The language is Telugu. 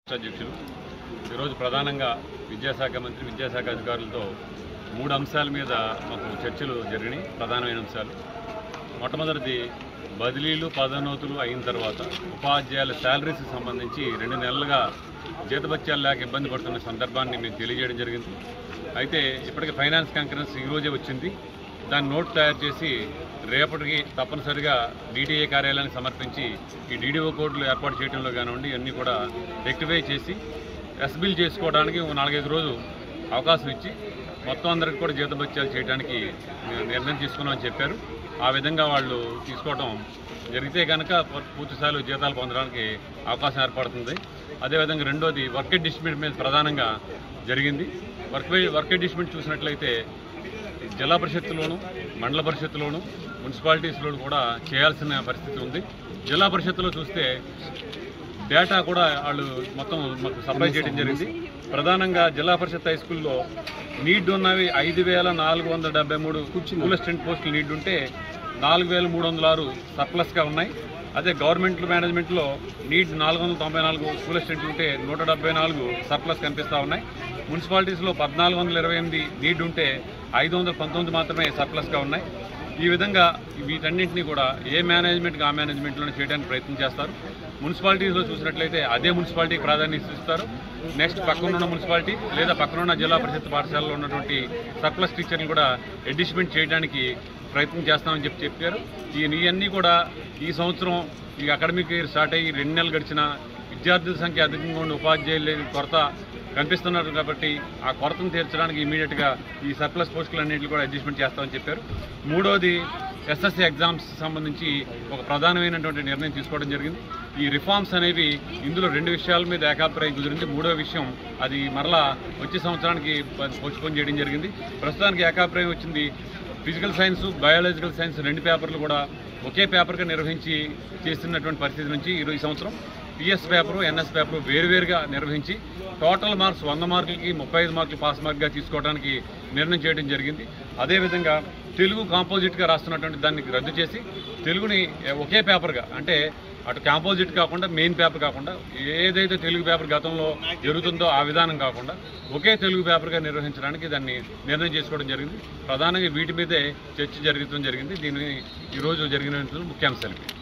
రాష్ట్ర అధ్యక్షులు ఈరోజు ప్రధానంగా విద్యాశాఖ మంత్రి విద్యాశాఖ అధికారులతో మూడు అంశాల మీద మాకు చర్చలు జరిగినాయి ప్రధానమైన అంశాలు మొట్టమొదటిది బదిలీలు పదోన్నతులు అయిన తర్వాత ఉపాధ్యాయుల శాలరీస్కి సంబంధించి రెండు నెలలుగా జీతభత్యాలు లేక ఇబ్బంది పడుతున్న సందర్భాన్ని మీకు తెలియజేయడం జరిగింది అయితే ఇప్పటికి ఫైనాన్స్ కాన్ఫరెన్స్ ఈరోజే వచ్చింది దాన్ని నోట్ తయారు చేసి రేపటికి తప్పనిసరిగా డీడీఏ కార్యాలయానికి సమర్పించి ఈ డీడీఓ కోడ్లు ఏర్పాటు చేయడంలో కానివ్వండి ఇవన్నీ కూడా రెక్టిఫై చేసి ఎస్బిల్ చేసుకోవడానికి ఒక నాలుగైదు రోజు అవకాశం ఇచ్చి మొత్తం అందరికి కూడా జీతభత్యాలు చేయడానికి నిర్ణయం తీసుకున్నామని చెప్పారు ఆ విధంగా వాళ్ళు తీసుకోవడం జరిగితే కనుక పూర్తిస్థాయిలో జీతాలు పొందడానికి అవకాశం ఏర్పడుతుంది అదేవిధంగా రెండోది వర్క్ డిస్ట్రిబ్యూట్ మీద ప్రధానంగా జరిగింది వర్క్ వర్క్ డిస్ట్రిబ్యూట్ చూసినట్లయితే జిల్లా పరిషత్తులోను మండల పరిషత్తులోను మున్సిపాలిటీస్లోను కూడా చేయాల్సిన పరిస్థితి ఉంది జిల్లా పరిషత్తులో చూస్తే డేటా కూడా వాళ్ళు మొత్తం మాకు సప్లై చేయడం జరిగింది ప్రధానంగా జిల్లా పరిషత్ హై స్కూల్లో నీడ్ ఉన్నవి ఐదు వేల నాలుగు వందల డెబ్బై మూడు స్కూల్ అసిస్టెంట్ పోస్టులు నీడ్ ఉంటే నాలుగు వేల మూడు వందల ఆరు సర్ప్లస్గా ఉన్నాయి అదే గవర్నమెంట్ మేనేజ్మెంట్లో నీడ్ నాలుగు వందల తొంభై నాలుగు స్కూల్ అసిస్టెంట్ ఉంటే నూట డెబ్బై నాలుగు సర్ప్లస్ కనిపిస్తూ ఉన్నాయి మున్సిపాలిటీస్లో పద్నాలుగు వందల ఇరవై ఎనిమిది నీడ్ ఉంటే ఐదు వందల పంతొమ్మిది మాత్రమే సర్ప్లస్గా ఉన్నాయి ఈ విధంగా వీటన్నింటినీ కూడా ఏ మేనేజ్మెంట్కి ఆ మేనేజ్మెంట్లోనే చేయడానికి ప్రయత్నం చేస్తారు మున్సిపాలిటీస్లో చూసినట్లయితే అదే మున్సిపాలిటీకి ప్రాధాన్యత ఇస్తారు నెక్స్ట్ పక్కనున్న మున్సిపాలిటీ లేదా పక్కనున్న జిల్లా పరిషత్ పాఠశాలలో ఉన్నటువంటి సర్ప్లస్ టీచర్ని కూడా అడ్జస్ట్మెంట్ చేయడానికి ప్రయత్నం చేస్తామని చెప్పి చెప్పారు ఈ ఇవన్నీ కూడా ఈ సంవత్సరం ఈ అకాడమిక్ ఇయర్ స్టార్ట్ అయ్యి రెండు నెలలు గడిచిన విద్యార్థుల సంఖ్య అధికంగా ఉన్న ఉపాధ్యాయులు లేని కొరత కనిపిస్తున్నారు కాబట్టి ఆ కొరతను తీర్చడానికి ఇమీడియట్గా ఈ సర్ప్లస్ పోస్టులన్నింటినీ కూడా అడ్జస్ట్మెంట్ చేస్తామని చెప్పారు మూడోది ఎస్ఎస్సి ఎగ్జామ్స్ సంబంధించి ఒక ప్రధానమైనటువంటి నిర్ణయం తీసుకోవడం జరిగింది ఈ రిఫార్మ్స్ అనేవి ఇందులో రెండు విషయాల మీద ఏకాభిప్రాయం కుదిరింది మూడో విషయం అది మరలా వచ్చే సంవత్సరానికి పోస్ట్పోన్ చేయడం జరిగింది ప్రస్తుతానికి ఏకాభిప్రాయం వచ్చింది ఫిజికల్ సైన్స్ బయాలజికల్ సైన్స్ రెండు పేపర్లు కూడా ఒకే పేపర్గా నిర్వహించి చేస్తున్నటువంటి పరిస్థితి నుంచి ఈరోజు ఈ సంవత్సరం పిఎస్ పేపరు ఎన్ఎస్ పేపరు వేరువేరుగా నిర్వహించి టోటల్ మార్క్స్ వంద మార్కులకి ముప్పై ఐదు మార్కులు పాస్ మార్క్గా తీసుకోవడానికి నిర్ణయం చేయడం జరిగింది అదేవిధంగా తెలుగు కాంపోజిట్గా రాస్తున్నటువంటి దాన్ని రద్దు చేసి తెలుగుని ఒకే పేపర్గా అంటే అటు కాంపోజిట్ కాకుండా మెయిన్ పేపర్ కాకుండా ఏదైతే తెలుగు పేపర్ గతంలో జరుగుతుందో ఆ విధానం కాకుండా ఒకే తెలుగు పేపర్గా నిర్వహించడానికి దాన్ని నిర్ణయం చేసుకోవడం జరిగింది ప్రధానంగా వీటి మీదే చర్చ జరగడం జరిగింది దీని ఈరోజు జరిగిన ముఖ్యాంశాలు ఇవి.